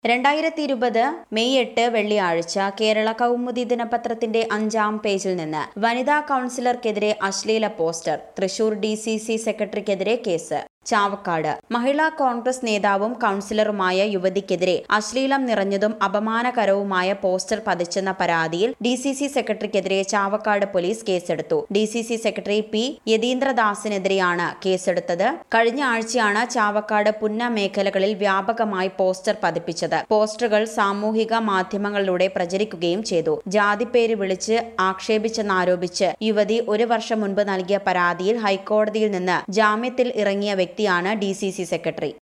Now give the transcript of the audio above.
രണ്ടായിരത്തി ഇരുപത് മെയ് എട്ട് വെള്ളിയാഴ്ച കേരള കൗമുദി ദിനപത്രത്തിന്റെ അഞ്ചാം പേജിൽ നിന്ന് വനിതാ കൗൺസിലർക്കെതിരെ അശ്ലീല poster Thrissur D C C സെക്രട്ടറിക്കെതിരെ കേസ് ചാവക്കാട് മഹിളാ കോൺഗ്രസ് നേതാവും കൗൺസിലറുമായ യുവതിക്കെതിരെ അശ്ലീലം നിറഞ്ഞതും അപമാനകരവുമായ പോസ്റ്റർ പതിച്ചെന്ന പരാതിയിൽ ഡി സി സി സെക്രട്ടറിക്കെതിരെ ചാവക്കാട് പോലീസ് കേസെടുത്തു D C C secretary P യതീന്ദ്രദാസിനെതിരെയാണ് കേസെടുത്തത് കഴിഞ്ഞ ആഴ്ചയാണ് ചാവക്കാട് പുന്ന മേഖലകളിൽ വ്യാപകമായി പോസ്റ്റർ പതിപ്പിച്ചത് പോസ്റ്ററുകൾ സാമൂഹിക മാധ്യമങ്ങളിലൂടെ പ്രചരിക്കുകയും ചെയ്തു ജാതിപ്പേര് വിളിച്ച് ആക്ഷേപിച്ചെന്നാരോപിച്ച് യുവതി ഒരു വർഷം മുൻപ് നൽകിയ പരാതിയിൽ ഹൈക്കോടതിയിൽ നിന്ന് ജാമ്യത്തിൽ ഇറങ്ങിയ വ്യക്തിയാണ് ഡി സി സി സെക്രട്ടറി